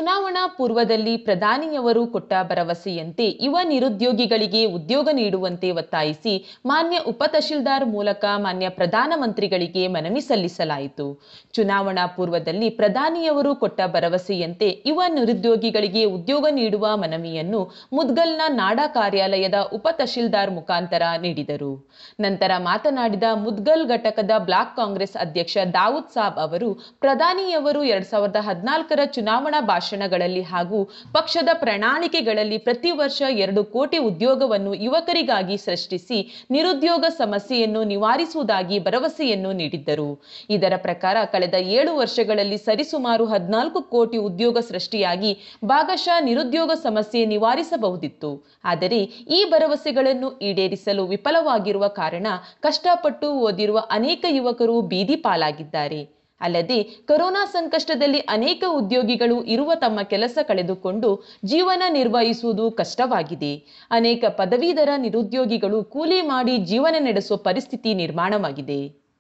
ಚುನಾವಣಾ ಪೂರ್ವದಲ್ಲಿ ಪ್ರಧಾನಿಯವರು ಕೊಟ್ಟ ಭರವಸೆಯಂತೆ ಯುವ ನಿರುದ್ಯೋಗಿಗಳಿಗೆ ಉದ್ಯೋಗ ನೀಡುವಂತೆ ಒತ್ತಾಯಿಸಿ ಮಾನ್ಯ ಉಪತಹಶೀಲ್ದಾರ್ ಮೂಲಕ ಮಾನ್ಯ ಪ್ರಧಾನಮಂತ್ರಿಗಳಿಗೆ ಮನವಿ ಸಲ್ಲಿಸಲಾಯಿತು ಚುನಾವಣಾ ಪೂರ್ವದಲ್ಲಿ ಪ್ರಧಾನಿಯವರು ಕೊಟ್ಟ ಭರವಸೆಯಂತೆ ಯುವ ನಿರುದ್ಯೋಗಿಗಳಿಗೆ ಉದ್ಯೋಗ ನೀಡುವ ಮನವಿಯನ್ನು ಮುದ್ಗಲ್ನ ನಾಡಾ ಕಾರ್ಯಾಲಯದ ಉಪತಹಶೀಲ್ದಾರ್ ಮುಖಾಂತರ ನೀಡಿದರು ನಂತರ ಮಾತನಾಡಿದ ಮುದ್ಗಲ್ ಘಟಕದ ಬ್ಲಾಕ್ ಕಾಂಗ್ರೆಸ್ ಅಧ್ಯಕ್ಷ ದಾವೂದ್ ಸಾಬ್ ಅವರು ಪ್ರಧಾನಿಯವರು ಎರಡ್ ಸಾವಿರದ ಹದಿನಾಲ್ಕರ ಚುನಾವಣಾ ಭಾಷಣಗಳಲ್ಲಿ ಹಾಗೂ ಪಕ್ಷದ ಪ್ರಣಾಳಿಕೆಗಳಲ್ಲಿ ಪ್ರತಿ ವರ್ಷ ಎರಡು ಕೋಟಿ ಉದ್ಯೋಗವನ್ನು ಯುವಕರಿಗಾಗಿ ಸೃಷ್ಟಿಸಿ ನಿರುದ್ಯೋಗ ಸಮಸ್ಯೆಯನ್ನು ನಿವಾರಿಸುವುದಾಗಿ ಭರವಸೆಯನ್ನು ನೀಡಿದ್ದರು ಇದರ ಪ್ರಕಾರ ಕಳೆದ ಏಳು ವರ್ಷಗಳಲ್ಲಿ ಸರಿಸುಮಾರು ಹದಿನಾಲ್ಕು ಕೋಟಿ ಉದ್ಯೋಗ ಸೃಷ್ಟಿಯಾಗಿ ಭಾಗಶಃ ನಿರುದ್ಯೋಗ ಸಮಸ್ಯೆ ನಿವಾರಿಸಬಹುದಿತ್ತು ಆದರೆ ಈ ಭರವಸೆಗಳನ್ನು ಈಡೇರಿಸಲು ವಿಫಲವಾಗಿರುವ ಕಾರಣ ಕಷ್ಟಪಟ್ಟು ಓದಿರುವ ಅನೇಕ ಯುವಕರು ಬೀದಿ ಪಾಲಾಗಿದ್ದಾರೆ ಅಲ್ಲದೆ ಕೊರೋನಾ ಸಂಕಷ್ಟದಲ್ಲಿ ಅನೇಕ ಉದ್ಯೋಗಿಗಳು ಇರುವ ತಮ್ಮ ಕೆಲಸ ಕಳೆದುಕೊಂಡು ಜೀವನ ನಿರ್ವಹಿಸುವುದು ಕಷ್ಟವಾಗಿದೆ ಅನೇಕ ಪದವೀಧರ ನಿರುದ್ಯೋಗಿಗಳು ಕೂಲಿ ಮಾಡಿ ಜೀವನ ನಡೆಸುವ ಪರಿಸ್ಥಿತಿ ನಿರ್ಮಾಣವಾಗಿದೆ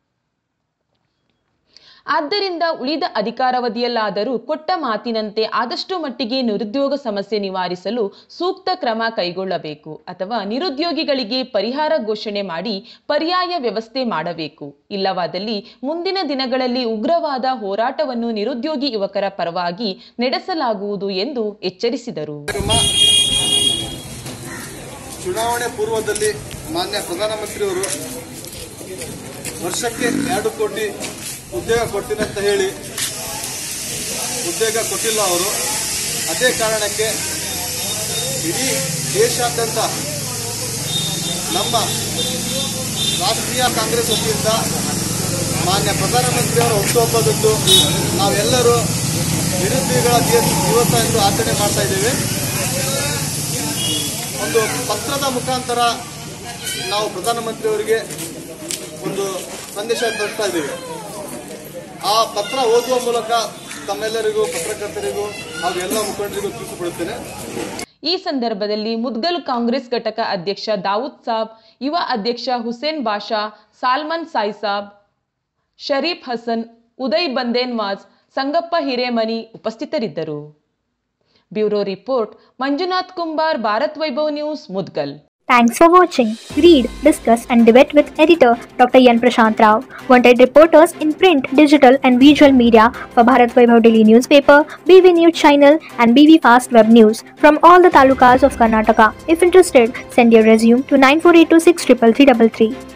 ಆದ್ದರಿಂದ ಉಳಿದ ಅಧಿಕಾರಾವಧಿಯಲ್ಲಾದರೂ ಕೊಟ್ಟ ಮಾತಿನಂತೆ ಆದಷ್ಟು ಮಟ್ಟಿಗೆ ನಿರುದ್ಯೋಗ ಸಮಸ್ಯೆ ನಿವಾರಿಸಲು ಸೂಕ್ತ ಕ್ರಮ ಕೈಗೊಳ್ಳಬೇಕು ಅಥವಾ ನಿರುದ್ಯೋಗಿಗಳಿಗೆ ಪರಿಹಾರ ಘೋಷಣೆ ಮಾಡಿ ಪರ್ಯಾಯ ವ್ಯವಸ್ಥೆ ಮಾಡಬೇಕು ಇಲ್ಲವಾದಲ್ಲಿ ಮುಂದಿನ ದಿನಗಳಲ್ಲಿ ಉಗ್ರವಾದ ಹೋರಾಟವನ್ನು ನಿರುದ್ಯೋಗಿ ಯುವಕರ ಪರವಾಗಿ ನಡೆಸಲಾಗುವುದು ಎಂದು ಎಚ್ಚರಿಸಿದರು ಕಾರ್ಯಕ್ರಮ ಚುನಾವಣೆ ಪೂರ್ವದಲ್ಲಿ ಮಾನ್ಯ ಪ್ರಧಾನಮಂತ್ರಿಯವರು ವರ್ಷಕ್ಕೆ ಎರಡು ಕೋಟಿ ಉದ್ಯೋಗ ಕೊಡ್ತೀನಿ ಅಂತ ಹೇಳಿ ಉದ್ಯೋಗ ಕೊಟ್ಟಿಲ್ಲ ಅವರು ಅದೇ ಕಾರಣಕ್ಕೆ ಇಡೀ ದೇಶಾದ್ಯಂತ ನಮ್ಮ ರಾಷ್ಟ್ರೀಯ ಕಾಂಗ್ರೆಸ್ ವತಿಯಿಂದ ಮಾನ್ಯ ಪ್ರಧಾನಮಂತ್ರಿಯವರ ಹುಟ್ಟುಹಬ್ಬದಂದು ನಾವೆಲ್ಲರೂ ನಿರುದ್ಯೋಗಿಗಳ ದಿವಸ ದಿವಸ ಎಂದು ಆಚರಣೆ ಮಾಡ್ತಾ ಇದ್ದೇವೆ ಒಂದು ಪತ್ರದ ಮುಖಾಂತರ ನಾವು ಪ್ರಧಾನಮಂತ್ರಿಯವರಿಗೆ ಒಂದು ಸಂದೇಶ ತರ್ತಾ ಇದ್ದೀವಿ ಆ ಪತ್ರ ಓದುವ ಮೂಲಕ ತಮ್ಮೆಲ್ಲರಿಗೂ ಪತ್ರಕರ್ತರಿಗೂ ಹಾಗೂ ಎಲ್ಲ ಮುಖಂಡರಿಗೂ ತಿಳಿಸಿಕೊಡುತ್ತೇನೆ ಈ ಸಂದರ್ಭದಲ್ಲಿ ಮುದ್ಗಲ್ ಕಾಂಗ್ರೆಸ್ ಘಟಕ ಅಧ್ಯಕ್ಷ ದಾವೂದ್ ಸಾಬ್ ಯುವ ಅಧ್ಯಕ್ಷ ಹುಸೇನ್ ಬಾಷಾ ಸಾಲ್ಮನ್ ಸಾಯಿಸಾಬ್ ಶರೀಫ್ ಹಸನ್ ಉದಯ್ ಬಂದೇನ್ವಾಜ್ ಸಂಗಪ್ಪ ಹಿರೇಮನಿ ಉಪಸ್ಥಿತರಿದ್ದರು bureau report Manjunath Kumbar Bharat Vaibhav news Mudgal Thanks for watching. Read, discuss, and debate with editor Dr. Yan Prashant Rao. Wanted reporters in print, digital, and visual media for Bharat Vaibhav Daily Newspaper, BV News Channel, and BV Fast Web News from all the talukas of Karnataka. If interested, send your resume to 9482633333.